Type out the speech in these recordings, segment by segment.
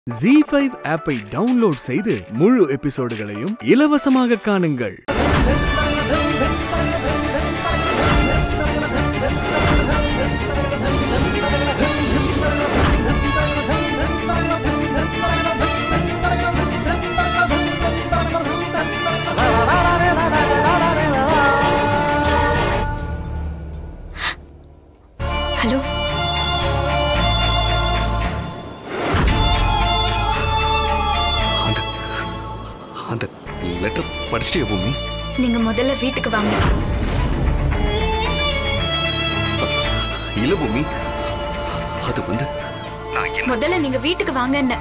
G five ஆப்பை download செய்து முழு எபிசோடுகளையும் இலவசமாக காணுங்கள் ஹலோ அந்த அந்த லெட்டர் படிச்சிட்டியா பூமி நீங்க முதல்ல வீட்டுக்கு வாங்க இல்ல பூமி அது வந்து நான் என்ன முதல்ல நீங்க வீட்டுக்கு வாங்க என்ன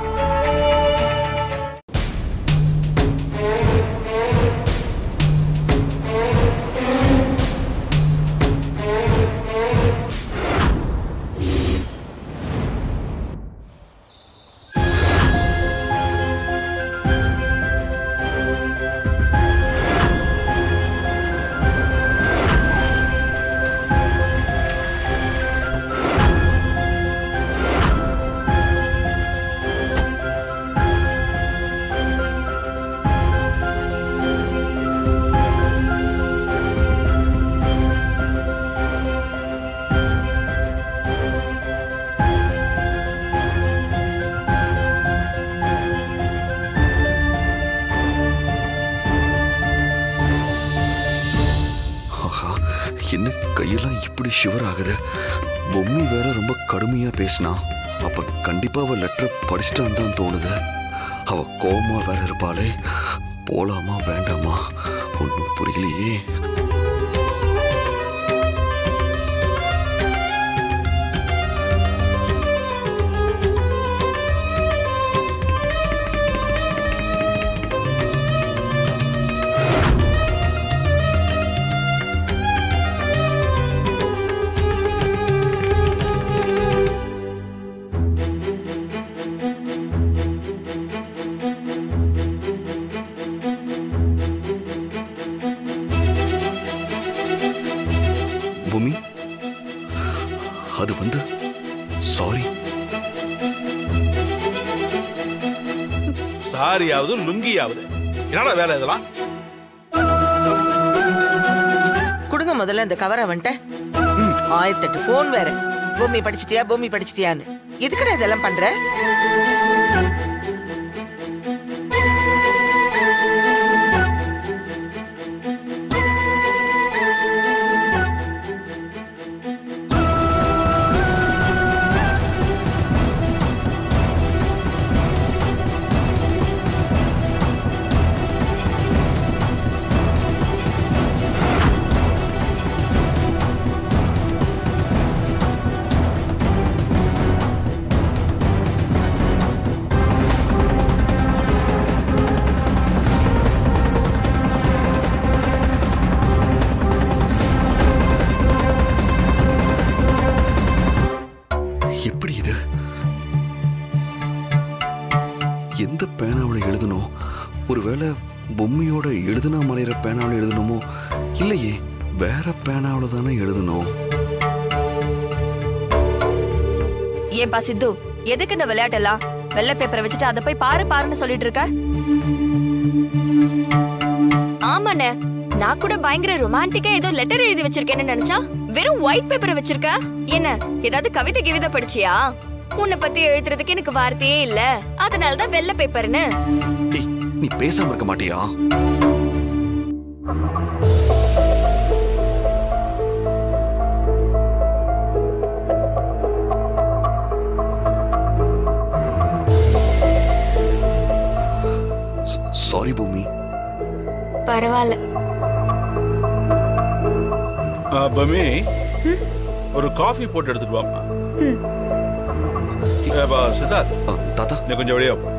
ஆஹா என்ன கையெல்லாம் இப்படி ஷிவர் ஆகுது பொம்மி வேற ரொம்ப கடுமையா பேசினா அப்ப கண்டிப்பா அவ லெட்டர் படிச்சிட்டான்னு தான் தோணுது அவ கோவமா வேற இருப்பாளே போலாமா வேண்டாமா ஒன்றும் புரியலையே பூமி அது வந்து சாரி சாரியாவது லுங்கியாவது என்னடா வேலை இதெல்லாம் கொடுங்க முதல்ல இந்த கவரை வந்துட்ட ஆயிரத்தெட்டு போன் வேற பூமி படிச்சிட்டியா பூமி படிச்சிட்டியான்னு எதுக்குடா இதெல்லாம் பண்ற எப்படி இது எந்த பேனாவில் எழுதணும் ஒருவேளை பொம்மையோட எழுதுனா மலையிற பேனாவில் எழுதணுமோ இல்லையே வேற பேனாவில் தானே எழுதணும் ஏன்பா சித்து எதுக்கு இந்த விளையாட்டெல்லாம் வெள்ளை பேப்பரை வச்சுட்டு அதை போய் பாரு பாருன்னு சொல்லிட்டு இருக்க ஆமாண்ணே நான் கூட பயங்கர ரொமான்டிக்கா ஏதோ லெட்டர் எழுதி வச்சிருக்கேன்னு நினைச்சா வெறும் ஒயிட் பேப்பரை வச்சிருக்க என்ன ஏதாவது கவிதை கிவிதை படிச்சியா உன்னை பத்தி எழுதுறதுக்கு எனக்கு வார்த்தையே இல்ல அதனாலதான் வெள்ளை பேப்பர்னு டேய் நீ பேசாம இருக்க மாட்டியா சாரி பூமி பரவாயில்ல ஆ, பமி ஒரு காஃபி போட்டு எடுத்துட்டு வாப்பா ம். ஏ, பா, சித்தார்த் ஆ, தாத்தா நீ கொஞ்சம் வெளியே வா.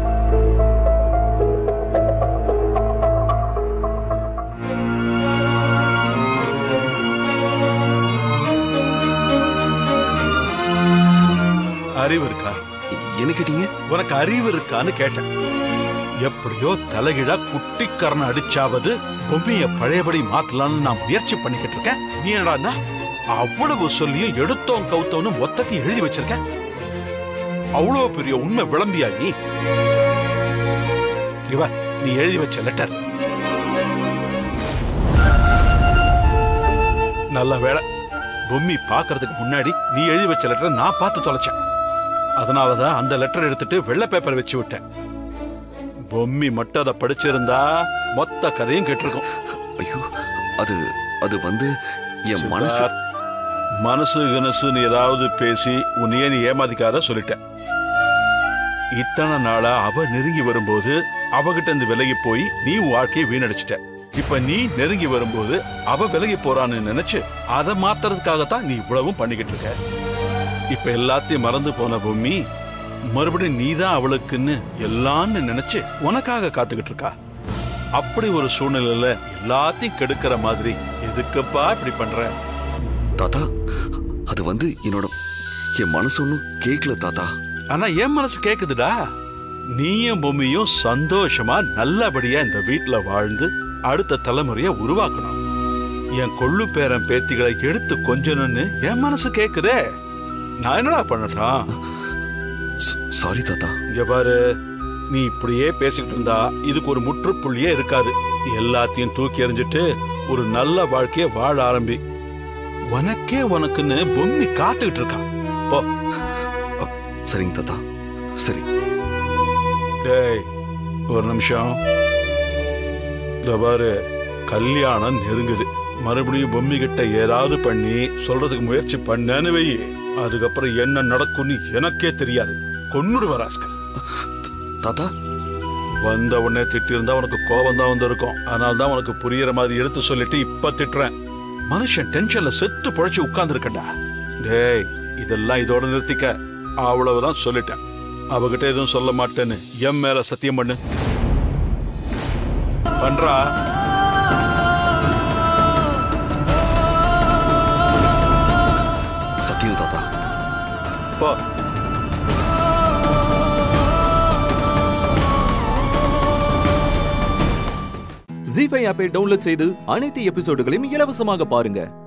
அறிவு இருக்கா என்ன கேட்டீங்க உனக்கு அறிவு இருக்கான்னு கேட்டேன் எப்படியோ தலைகிழா குட்டிக்கரண அடிச்சாவது பொம்மைய பழையபடி மாத்தலாம்னு நான் முயற்சி பண்ணிக்கிட்டு இருக்கேன் நீ என்னடா அவ்வளவு சொல்லியும் எடுத்தோம் கவுத்தோன்னு மொத்தத்தையும் எழுதி வச்சிருக்க அவ்வளவு பெரிய உண்மை விளம்பியா நீ இவ நீ எழுதி வச்ச லெட்டர் நல்ல வேளை பொம்மி பாக்குறதுக்கு முன்னாடி நீ எழுதி வச்ச லெட்டரை நான் பார்த்து தொலைச்சேன் அதனாலதான் அந்த லெட்டர் எடுத்துட்டு வெள்ளை பேப்பர் வச்சு விட்டேன் பொம்மி மட்டும் அதை படிச்சிருந்தா மொத்த கதையும் கேட்டிருக்கும் ஐயோ அது அது வந்து என் மனசு சித்தார்த், மனசு கனசுன்னு ஏதாவது பேசி உன்னையே நீ ஏமாதிக்காத சொல்லிட்டேன் இத்தனை நாளா அவ நெருங்கி வரும்போது அவகிட்ட இருந்து விலகி போய் நீ உன் வாழ்க்கையை வீணடிச்சிட்ட இப்ப நீ நெருங்கி வரும்போது அவ விலகி போறான்னு நினைச்சு அதை மாத்துறதுக்காகத்தான் நீ இவ்வளவும் பண்ணிக்கிட்டு இருக்க இப்ப எல்லாத்தையும் மறந்து போன பூமி மறுபடியும் நீதான் அவளுக்குன்னு எல்லாம்னு நினைச்சு உனக்காக காத்துக்கிட்டு இருக்கா அப்படி ஒரு சூழ்நிலையில எல்லாத்தையும் கெடுக்கிற மாதிரி எதுக்குப்பா இப்படி பண்ற தாத்தா அது வந்து என்னோட என் மனசு ஒன்றும் கேட்கல தாத்தா ஆனா என் மனசு கேக்குதுடா நீயும் பொம்மியும் சந்தோஷமா நல்லபடியா இந்த வீட்ல வாழ்ந்து அடுத்த தலைமுறைய உருவாக்கணும் என் கொள்ளு பேரன் பேத்திகளை எடுத்து கொஞ்சணும்னு என் மனசு கேக்குதே நான் என்னடா பண்ணட்டான் சாரி தாத்தா இங்க பாரு நீ இப்படியே பேசிக்கிட்டு இருந்தா இதுக்கு ஒரு முற்றுப்புள்ளியே இருக்காது எல்லாத்தையும் தூக்கி எறிஞ்சிட்டு ஒரு நல்ல வாழ்க்கைய வாழ ஆரம்பி உனக்கே உனக்குன்னு பொம்மி காத்துக்கிட்டு இருக்கா போ சரிங்க தாத்தா சரி டேய் ஒரு நிமிஷம் இந்த பாரு கல்யாணம் நெருங்குது மறுபடியும் பொம்மி கிட்ட ஏதாவது பண்ணி சொல்றதுக்கு முயற்சி பண்ணேன்னு வை அதுக்கப்புறம் என்ன நடக்கும்னு எனக்கே தெரியாது கொன்னுடு வராஸ்கல் தாத்தா வந்த உடனே திட்டிருந்தா உனக்கு கோபம் தான் வந்திருக்கும் அதனால தான் உனக்கு புரியுற மாதிரி எடுத்து சொல்லிட்டு இப்ப திட்டுறேன் மனுஷன் டென்ஷன்ல செத்து பொழைச்சு உட்கார்ந்துருக்கண்டா டேய் இதெல்லாம் இதோட நிறுத்திக்க அவ்வளவுதான் சொல்லிட்டேன் அவகிட்ட எதுவும் சொல்ல மாட்டேன்னு என் மேல சத்தியம் பண்ணு பண்றா சத்தியம் தாத்தா போ ஜி ஃபைவ் ஆப்பை டவுன்லோட் செய்து அனைத்து எபிசோடுகளையும் இலவசமாக பாருங்க